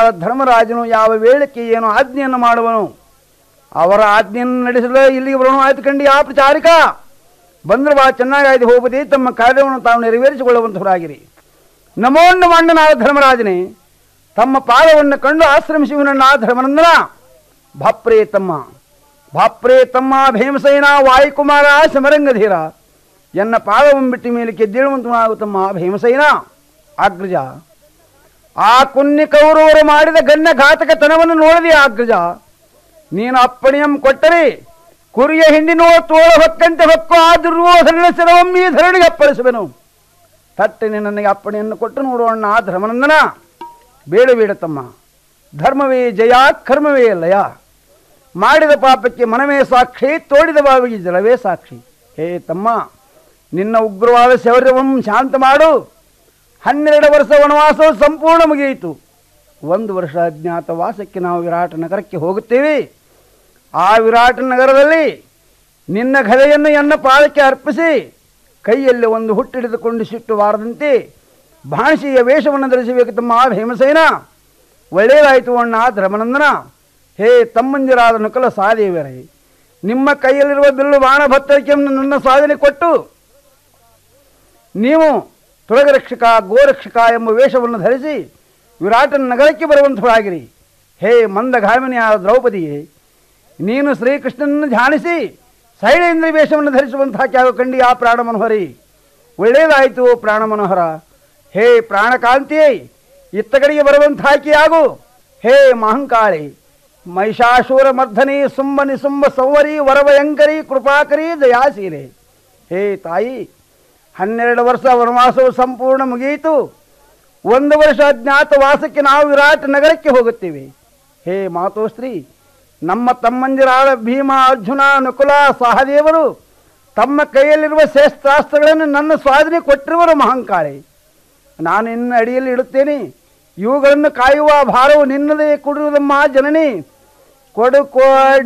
ಧರ್ಮರಾಜನು ಯಾವ ವೇಳಕ್ಕೆ ಏನು ಆಜ್ಞೆಯನ್ನು ಮಾಡುವನು ಅವರ ಆಜ್ಞೆಯನ್ನು ನಡೆಸಲು ಇಲ್ಲಿಗೆ ಬರೋಣ ಆಯ್ತು ಕಂಡು ಆ ಪ್ರಚಾರಿಕ ಬಂದ್ರೆ ಬಾ ಚೆನ್ನಾಗಾಯ್ತು ಹೋಗದೆ ತಮ್ಮ ಕಾರ್ಯವನ್ನು ತಾವು ನೆರವೇರಿಸಿಕೊಳ್ಳುವಂತವರಾಗಿರಿ ನಮೋ ನಮಣ್ಣನಾದ ಧರ್ಮರಾಜನೇ ತಮ್ಮ ಪಾದವನ್ನು ಕಂಡು ಆಶ್ರಮಿಸುವನನ್ನ ಧರ್ಮನಂದನ ಭಾಪ್ರೇ ತಮ್ಮ ಭಾಪ್ರೇ ತಮ್ಮ ಭೀಮಸೇನ ವಾಯುಕುಮಾರ ಸಮರಂಗಧೀರ ಎನ್ನ ಪಾದವನ್ನು ಬಿಟ್ಟ ಮೇಲೆ ಗೆದ್ದೇಳುವಂತನಾಗು ತಮ್ಮ ಭೀಮಸೇನ ಅಗ್ರಜ ಆ ಕುನ್ನಿ ಕೌರವರು ಮಾಡಿದ ಗಣ್ಯ ಘಾತಕತನವನ್ನು ನೋಡಿದೆ ಅಗ್ರಜ ನೀನು ಅಪ್ಪಣೆಯಂ ಕೊಟ್ಟರೆ ಕುರಿಯ ಹಿಂಡಿನೋ ತೋಳ ಹೊಕ್ಕಂತೆ ಹೊಕ್ಕು ಆ ದುರ್ಯೋಧನ ಶಿರವಮ್ಮಿ ಧರಣಿಗೆ ಅಪ್ಪಳಿಸುವೆನು ತಟ್ಟನೆ ನನಗೆ ಅಪ್ಪಣೆಯನ್ನು ಕೊಟ್ಟು ನೋಡೋಣ ಆ ಧರ್ಮನಂದನ ಬೇಡ ಬೇಡ ತಮ್ಮ ಧರ್ಮವೇ ಜಯ ಕರ್ಮವೇ ಲಯ ಮಾಡಿದ ಪಾಪಕ್ಕೆ ಮನವೇ ಸಾಕ್ಷಿ ತೋಡಿದ ಬಾವಿಗೆ ಜಲವೇ ಸಾಕ್ಷಿ ಹೇ ತಮ್ಮ ನಿನ್ನ ಉಗ್ರವಾದ ಶೌರ್ಯವನ್ನು ಶಾಂತ ಮಾಡು ಹನ್ನೆರಡು ವರ್ಷ ವನವಾಸವು ಸಂಪೂರ್ಣ ಮುಗಿಯಿತು ಒಂದು ವರ್ಷ ಅಜ್ಞಾತವಾಸಕ್ಕೆ ನಾವು ವಿರಾಟ ನಗರಕ್ಕೆ ಹೋಗುತ್ತೇವೆ ಆ ವಿರಾಟ ನಗರದಲ್ಲಿ ನಿನ್ನ ಗದೆಯನ್ನು ಎನ್ನ ಪಾದಕ್ಕೆ ಅರ್ಪಿಸಿ ಕೈಯಲ್ಲಿ ಒಂದು ಹುಟ್ಟಿಡಿದುಕೊಂಡು ಸಿಟ್ಟು ಬಾರದಂತೆ ಭಾಣಿಸಿಯ ವೇಷವನ್ನು ಧರಿಸಬೇಕು ತಮ್ಮ ಭೀಮಸೇನ ಒಳ್ಳೆಯದಾಯಿತು ಅಣ್ಣ ಧರ್ಮನಂದನ ಹೇ ತಮ್ಮಂದಿರಾದ ನಕಲ ಸಾದೇವರೇ ನಿಮ್ಮ ಕೈಯಲ್ಲಿರುವ ಬಿಲ್ಲು ಬಾಣ ಭತ್ತರಿಕೆಯನ್ನು ನನ್ನ ಸಾಧನೆ ಕೊಟ್ಟು ನೀವು ತುಳಗರಕ್ಷಕ ಗೋರಕ್ಷಕ ಎಂಬ ವೇಷವನ್ನು ಧರಿಸಿ ವಿರಾಟನ ನಗರಕ್ಕೆ ಬರುವಂತರಾಗಿರಿ ಹೇ ಮಂದಗಾಮಿನಿಯಾದ ದ್ರೌಪದಿಯೇ ನೀನು ಶ್ರೀಕೃಷ್ಣನನ್ನು ಧ್ಯಾನಿಸಿ ಶೈಲೇಂದ್ರ ವೇಷವನ್ನು ಧರಿಸುವಂತಹ ಕ್ಯಾವ ಕಂಡಿ ಆ ಪ್ರಾಣ ಮನೋಹರಿ ಒಳ್ಳೆಯದಾಯಿತು ಪ್ರಾಣ ಮನೋಹರ ಹೇ ಪ್ರಾಣಕಾಂತಿಯೇ ಇತ್ತ ಕಡೆಗೆ ಬರುವಂತಾಕಿ ಆಗು ಹೇ ಮಹಂಕಾಳಿ ಮಹಿಷಾಶೂರ ಮರ್ಧನಿ ಸುಂಬ ನಿಸುಂಬ ಸೌವರಿ ವರವಯಂಕರಿ ಕೃಪಾಕರಿ ದಯಾಶೀಲೆ ಹೇ ತಾಯಿ ಹನ್ನೆರಡು ವರ್ಷ ವನವಾಸವು ಸಂಪೂರ್ಣ ಮುಗಿಯಿತು ಒಂದು ವರ್ಷ ಅಜ್ಞಾತವಾಸಕ್ಕೆ ನಾವು ವಿರಾಟ್ ನಗರಕ್ಕೆ ಹೋಗುತ್ತೇವೆ ಹೇ ಮಾತೋಶ್ರೀ ನಮ್ಮ ತಮ್ಮಂದಿರಾದ ಭೀಮ ಅರ್ಜುನ ನಕುಲ ಸಹದೇವರು ತಮ್ಮ ಕೈಯಲ್ಲಿರುವ ಶಸ್ತ್ರಾಸ್ತ್ರಗಳನ್ನು ನನ್ನ ಸ್ವಾಧೀನ ಕೊಟ್ಟಿರುವರು ಮಹಂಕಾಳಿ ನಾನು ನಿನ್ನ ಅಡಿಯಲ್ಲಿ ಇಡುತ್ತೇನೆ ಇವುಗಳನ್ನು ಕಾಯುವ ಭಾರವು ನಿನ್ನದೇ ಕೊಡುವುದಮ್ಮ ಜನನಿ ಕೊಡು